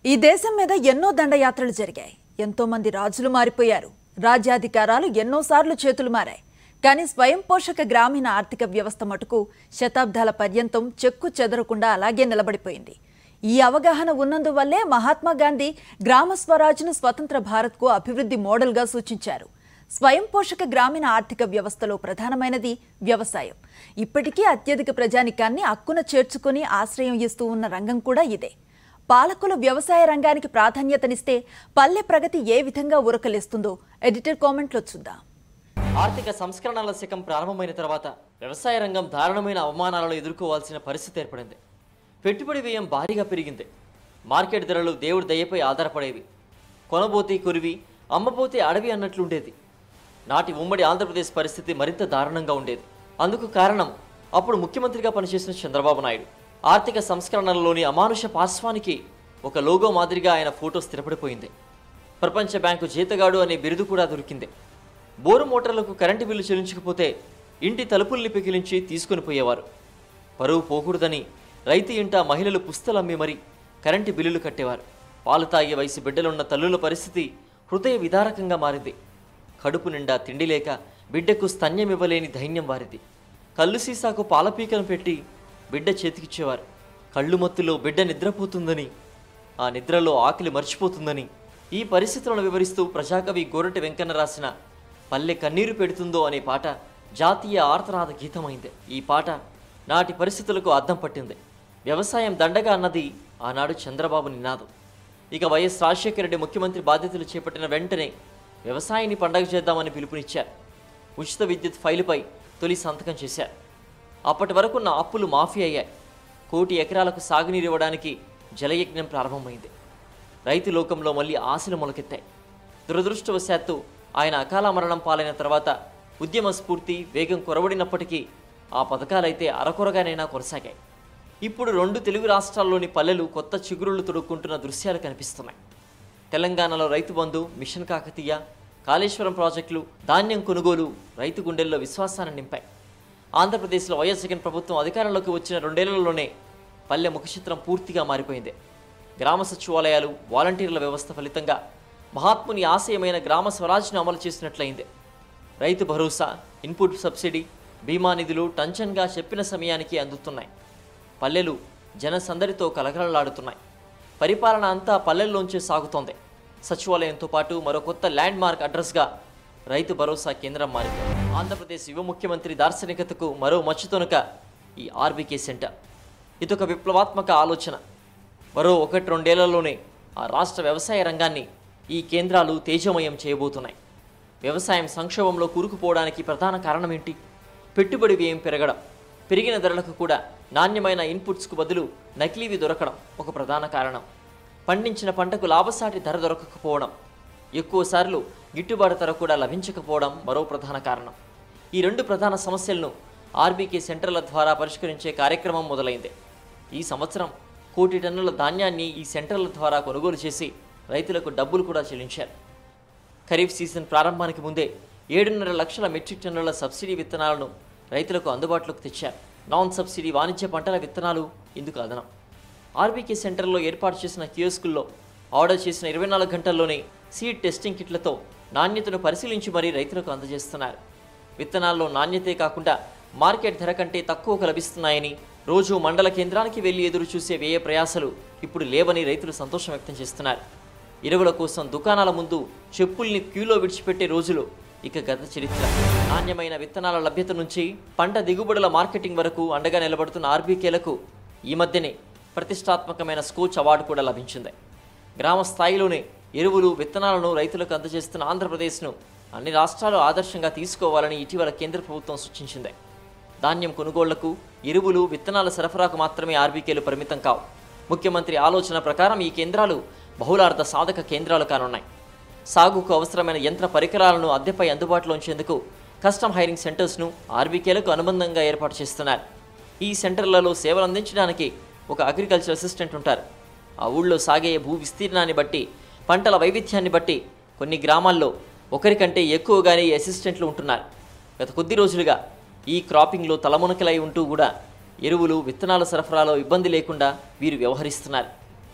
ఈ దేశం మీద ఎన్నో దండయాత్రలు జరిగాయి ఎంతో మంది రాజులు మారిపోయారు రాజ్యాధికారాలు ఎన్నోసార్లు చేతులు మారాయి కానీ స్వయం పోషక గ్రామీణ ఆర్థిక వ్యవస్థ మటుకు శతాబ్దాల పర్యంతం చెక్కు చెదరకుండా అలాగే నిలబడిపోయింది ఈ అవగాహన ఉన్నందువల్లే మహాత్మా గాంధీ గ్రామ స్వరాజ్ను స్వతంత్ర భారత్కు అభివృద్ధి మోడల్గా సూచించారు స్వయం పోషక గ్రామీణ ఆర్థిక వ్యవస్థలో ప్రధానమైనది వ్యవసాయం ఇప్పటికీ అత్యధిక ప్రజానికాన్ని అక్కున చేర్చుకుని ఆశ్రయం ఇస్తూ ఉన్న రంగం కూడా ఇదే పాలకులు వ్యవసాయ రంగానికి ప్రాధాన్యతనిస్తే పల్లె ప్రగతి ఏ విధంగా ఉరకలేస్తుందో ఎడిటర్ కామెంట్లో చూద్దాం ఆర్థిక సంస్కరణల శకం ప్రారంభమైన తర్వాత వ్యవసాయ రంగం దారుణమైన అవమానాలను ఎదుర్కోవాల్సిన పరిస్థితి ఏర్పడింది పెట్టుబడి వ్యయం భారీగా పెరిగింది మార్కెట్ ధరలు దేవుడి దయపై ఆధారపడేవి కొనబోతే కురివి అమ్మపోతే అడవి అన్నట్లుండేది నాటి ఉమ్మడి ఆంధ్రప్రదేశ్ పరిస్థితి మరింత దారుణంగా ఉండేది అందుకు కారణం అప్పుడు ముఖ్యమంత్రిగా పనిచేసిన చంద్రబాబు నాయుడు ఆర్థిక సంస్కరణలలోని అమానుష పార్శ్వానికి ఒక లోగో మాదిరిగా ఆయన ఫోటో స్థిరపడిపోయింది ప్రపంచ బ్యాంకు జీతగాడు అనే బిరుదు కూడా దొరికింది బోరు మోటార్లకు కరెంటు బిల్లు చెల్లించకపోతే ఇంటి తలుపుల్ని పెకిలించి తీసుకొని పోయేవారు పరువు పోకూడదని రైతు ఇంట మహిళలు పుస్తలమ్మి మరి కరెంటు బిల్లులు కట్టేవారు పాలు తాగే వయసు బిడ్డలున్న తల్లుల పరిస్థితి హృదయ విదారకంగా మారింది కడుపు నిండా తిండి లేక బిడ్డకు స్తన్యం ఇవ్వలేని ధైన్యం వారిది కళ్ళు సీసాకు పాలపీకను పెట్టి బిడ్డ చేతికిచ్చేవారు కళ్ళు మత్తులో బిడ్డ నిద్రపోతుందని ఆ నిద్రలో ఆకలి మర్చిపోతుందని ఈ పరిస్థితులను వివరిస్తూ ప్రజాకవి గోరటి వెంకన్న రాసిన పల్లె కన్నీరు పెడుతుందో అనే పాట జాతీయ ఆర్తనాద గీతమైంది ఈ పాట నాటి పరిస్థితులకు అద్దం పట్టింది వ్యవసాయం దండగా అన్నది ఆనాడు చంద్రబాబు నినాదం ఇక వైఎస్ రాజశేఖర రెడ్డి ముఖ్యమంత్రి బాధ్యతలు చేపట్టిన వెంటనే వ్యవసాయాన్ని పండగ చేద్దామని పిలుపునిచ్చారు ఉచిత విద్యుత్ ఫైలుపై తొలి సంతకం చేశారు అప్పటి వరకున్న అప్పులు మాఫీ అయ్యాయి కోటి ఎకరాలకు సాగునీరు ఇవ్వడానికి జలయజ్ఞం ప్రారంభమైంది రైతు లోకంలో మళ్ళీ ఆశలు మొలకెత్తాయి దురదృష్టవశాత్తు ఆయన అకాల మరణం పాలైన తర్వాత ఉద్యమ స్ఫూర్తి వేగం కొరవడినప్పటికీ ఆ పథకాలైతే అరకొరగానైనా కొనసాగాయి ఇప్పుడు రెండు తెలుగు రాష్ట్రాల్లోని పల్లెలు కొత్త చిగురులు తొడుక్కుంటున్న దృశ్యాలు కనిపిస్తున్నాయి తెలంగాణలో రైతు బంధు మిషన్ కాకతీయ కాళేశ్వరం ప్రాజెక్టులు ధాన్యం కొనుగోలు రైతు గుండెల్లో విశ్వాసాన్ని నింపాయి ఆంధ్రప్రదేశ్లో వైఎస్ జగన్ ప్రభుత్వం అధికారంలోకి వచ్చిన రెండేళ్లలోనే పల్లె ముఖచిత్రం పూర్తిగా మారిపోయింది గ్రామ సచివాలయాలు వాలంటీర్ల వ్యవస్థ ఫలితంగా మహాత్ముని ఆశయమైన గ్రామ స్వరాజ్ను అమలు చేసినట్లయింది రైతు భరోసా ఇన్పుట్ సబ్సిడీ బీమా నిధులు టంచన్గా చెప్పిన సమయానికి అందుతున్నాయి పల్లెలు జనసందడితో కలకలలాడుతున్నాయి పరిపాలన అంతా పల్లెల్లోంచే సాగుతోంది సచివాలయంతో పాటు మరో కొత్త ల్యాండ్ మార్క్ అడ్రస్గా రైతు భరోసా కేంద్రం మారింది ఆంధ్రప్రదేశ్ యువ ముఖ్యమంత్రి దార్శనికతకు మరో మచ్చుతొనక ఈ ఆర్బీకే సెంటర్ ఇదొక విప్లవాత్మక ఆలోచన మరో ఒకటి రెండేళ్లలోనే ఆ రాష్ట్ర వ్యవసాయ రంగాన్ని ఈ కేంద్రాలు తేజమయం చేయబోతున్నాయి వ్యవసాయం సంక్షోభంలో కూరుకుపోవడానికి ప్రధాన కారణం ఏంటి పెట్టుబడి వ్యయం పెరగడం పెరిగిన ధరలకు కూడా నాణ్యమైన ఇన్పుట్స్కు బదులు నకిలీవి దొరకడం ఒక ప్రధాన కారణం పండించిన పంటకు లాభసాటి ధర దొరకకపోవడం ఎక్కువసార్లు గిట్టుబాటు ధర కూడా లభించకపోవడం మరో ప్రధాన కారణం ఈ రెండు ప్రధాన సమస్యలను ఆర్బీకే సెంటర్ల ద్వారా పరిష్కరించే కార్యక్రమం మొదలైంది ఈ సంవత్సరం కోటి టన్నుల ధాన్యాన్ని ఈ సెంటర్ల ద్వారా కొనుగోలు చేసి రైతులకు డబ్బులు కూడా చెల్లించారు ఖరీఫ్ సీజన్ ప్రారంభానికి ముందే ఏడున్నర లక్షల మెట్రిక్ టన్నుల సబ్సిడీ విత్తనాలను రైతులకు అందుబాటులోకి తెచ్చారు నాన్ సబ్సిడీ వాణిజ్య పంటల విత్తనాలు ఇందుకు అదనం ఆర్బీకే సెంటర్లో ఏర్పాటు చేసిన కియోస్కుల్లో ఆర్డర్ చేసిన ఇరవై నాలుగు గంటల్లోనే సీడ్ టెస్టింగ్ కిట్లతో నాణ్యతను పరిశీలించి మరీ రైతులకు అందజేస్తున్నారు విత్తనాల్లో నాణ్యతే కాకుండా మార్కెట్ ధర కంటే తక్కువకు లభిస్తున్నాయని రోజు మండల కేంద్రానికి వెళ్లి ఎదురు చూసే వ్యయ ప్రయాసలు ఇప్పుడు లేవని రైతులు సంతోషం వ్యక్తం చేస్తున్నారు ఎరువుల కోసం దుకాణాల ముందు చెప్పుల్ని క్యూలో విడిచిపెట్టే రోజులు ఇక గత చరిత్ర నాణ్యమైన విత్తనాల లభ్యత నుంచి పంట దిగుబడుల మార్కెటింగ్ వరకు అండగా నిలబడుతున్న ఆర్బీకేలకు ఈ మధ్యనే ప్రతిష్టాత్మకమైన స్కోచ్ అవార్డు కూడా లభించింది గ్రామ స్థాయిలోనే ఎరువులు విత్తనాలను రైతులకు అందజేస్తున్న ఆంధ్రప్రదేశ్ను అన్ని రాష్ట్రాలు ఆదర్శంగా తీసుకోవాలని ఇటీవల కేంద్ర ప్రభుత్వం సూచించింది ధాన్యం కొనుగోళ్లకు ఎరువులు విత్తనాల సరఫరాకు మాత్రమే ఆర్బీకేలు పరిమితం కావు ముఖ్యమంత్రి ఆలోచన ప్రకారం ఈ కేంద్రాలు బహుళార్థ సాధక కేంద్రాలు కానున్నాయి సాగుకు అవసరమైన యంత్ర పరికరాలను అద్దెపై అందుబాటులో ఉంచేందుకు కస్టమ్ హైరింగ్ సెంటర్స్ను ఆర్బీకేలకు అనుబంధంగా ఏర్పాటు చేస్తున్నారు ఈ సెంటర్లలో సేవలు అందించడానికి ఒక అగ్రికల్చర్ అసిస్టెంట్ ఉంటారు ఆ ఊళ్ళో సాగే భూ విస్తీర్ణాన్ని బట్టి పంటల వైవిధ్యాన్ని బట్టి కొన్ని గ్రామాల్లో ఒకరికంటే ఎక్కువగానే ఈ అసిస్టెంట్లు ఉంటున్నారు గత కొద్ది రోజులుగా ఈ క్రాపింగ్లో తలమునకలై ఉంటూ కూడా ఎరువులు విత్తనాల సరఫరాలో ఇబ్బంది లేకుండా వీరు వ్యవహరిస్తున్నారు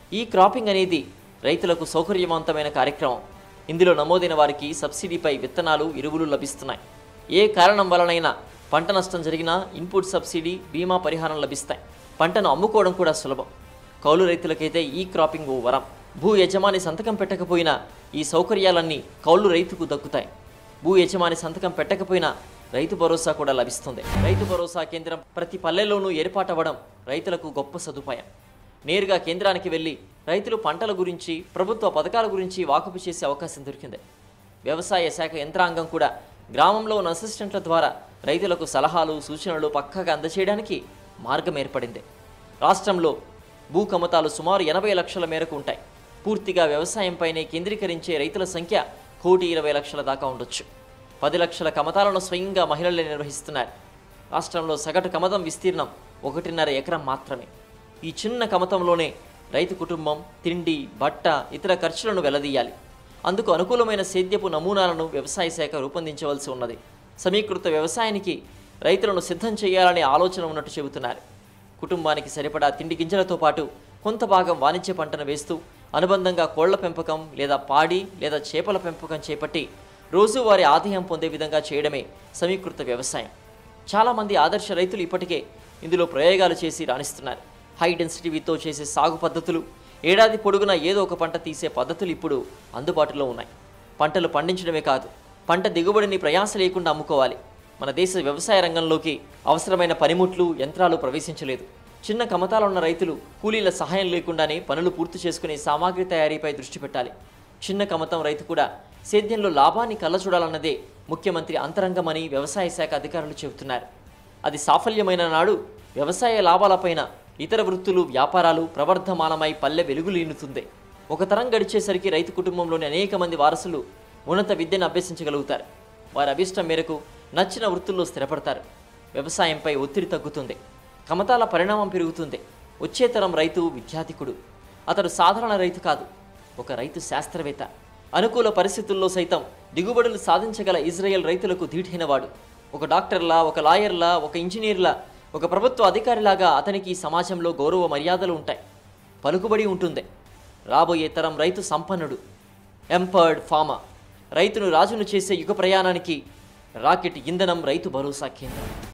ఈ క్రాపింగ్ అనేది రైతులకు సౌకర్యవంతమైన కార్యక్రమం ఇందులో నమోదైన వారికి సబ్సిడీపై విత్తనాలు ఎరువులు లభిస్తున్నాయి ఏ కారణం వలనైనా పంట నష్టం జరిగినా ఇన్పుట్ సబ్సిడీ బీమా పరిహారం లభిస్తాయి పంటను అమ్ముకోవడం కూడా సులభం కౌలు రైతులకైతే ఈ క్రాపింగ్ ఓ వరం భూ యజమాని సంతకం పెట్టకపోయినా ఈ సౌకర్యాలన్నీ కౌలు రైతుకు దక్కుతాయి భూ యజమాని సంతకం పెట్టకపోయినా రైతు భరోసా కూడా లభిస్తుంది రైతు భరోసా కేంద్రం ప్రతి పల్లెల్లోనూ ఏర్పాటవ్వడం రైతులకు గొప్ప సదుపాయం నేరుగా కేంద్రానికి వెళ్ళి రైతులు పంటల గురించి ప్రభుత్వ పథకాల గురించి వాకపు చేసే అవకాశం దొరికింది వ్యవసాయ శాఖ యంత్రాంగం కూడా గ్రామంలో ఉన్న అసిస్టెంట్ల ద్వారా రైతులకు సలహాలు సూచనలు పక్కగా అందజేయడానికి మార్గం ఏర్పడింది రాష్ట్రంలో భూ కమతాలు సుమారు ఎనభై లక్షల మేరకు ఉంటాయి పూర్తిగా వ్యవసాయంపైనే కేంద్రీకరించే రైతుల సంఖ్య కోటి ఇరవై లక్షల దాకా ఉండొచ్చు పది లక్షల కమతాలను స్వయంగా మహిళలే నిర్వహిస్తున్నారు రాష్ట్రంలో సగటు కమతం విస్తీర్ణం ఒకటిన్నర ఎకరం మాత్రమే ఈ చిన్న కమతంలోనే రైతు కుటుంబం తిండి బట్ట ఇతర ఖర్చులను వెల్లదీయాలి అందుకు అనుకూలమైన సేద్యపు నమూనాలను వ్యవసాయ శాఖ రూపొందించవలసి ఉన్నది సమీకృత వ్యవసాయానికి రైతులను సిద్ధం చేయాలనే ఆలోచన ఉన్నట్టు చెబుతున్నారు కుటుంబానికి సరిపడా తిండి గింజలతో పాటు కొంత భాగం వాణిజ్య పంటను వేస్తూ అనుబంధంగా కోళ్ల పెంపకం లేదా పాడి లేదా చేపల పెంపకం చేపట్టి రోజువారీ ఆదాయం పొందే విధంగా చేయడమే సమీకృత వ్యవసాయం చాలామంది ఆదర్శ రైతులు ఇప్పటికే ఇందులో ప్రయోగాలు చేసి రాణిస్తున్నారు హై డెన్సిటీతో చేసే సాగు పద్ధతులు ఏడాది పొడుగునా ఏదో ఒక పంట తీసే పద్ధతులు ఇప్పుడు అందుబాటులో ఉన్నాయి పంటలు పండించడమే కాదు పంట దిగుబడిని ప్రయాస లేకుండా అమ్ముకోవాలి మన దేశ వ్యవసాయ రంగంలోకి అవసరమైన పనిముట్లు యంత్రాలు ప్రవేశించలేదు చిన్న కమతాలు ఉన్న రైతులు కూలీల సహాయం లేకుండానే పనులు పూర్తి చేసుకునే సామాగ్రి తయారీపై దృష్టి పెట్టాలి చిన్న కమతం రైతు కూడా సేద్యంలో లాభాన్ని కళ్ళచూడాలన్నదే ముఖ్యమంత్రి అంతరంగమని వ్యవసాయ శాఖ అధికారులు చెబుతున్నారు అది సాఫల్యమైన నాడు వ్యవసాయ లాభాలపైన ఇతర వృత్తులు వ్యాపారాలు ప్రవర్ధమానమై పల్లె వెలుగులీనుతుంది ఒక తరం గడిచేసరికి రైతు కుటుంబంలోని అనేక మంది వారసులు ఉన్నత విద్యను అభ్యసించగలుగుతారు వారి అభిష్టం మేరకు నచ్చిన వృత్తుల్లో స్థిరపడతారు వ్యవసాయంపై ఒత్తిడి తగ్గుతుంది కమతాల పరిణామం పెరుగుతుంది వచ్చే తరం రైతు విద్యాధికుడు అతడు సాధారణ రైతు కాదు ఒక రైతు శాస్త్రవేత్త అనుకూల పరిస్థితుల్లో సైతం దిగుబడులు సాధించగల ఇజ్రాయెల్ రైతులకు ధీటైనవాడు ఒక డాక్టర్లా ఒక లాయర్లా ఒక ఇంజనీర్లా ఒక ప్రభుత్వ అధికారిలాగా అతనికి ఈ సమాజంలో గౌరవ మర్యాదలు ఉంటాయి పలుకుబడి ఉంటుంది రాబోయే తరం రైతు సంపన్నుడు ఎంపర్డ్ ఫామా రైతును రాజును చేసే యుగ ప్రయాణానికి రాకెట్ ఇంధనం రైతు భరోసా కేంద్రం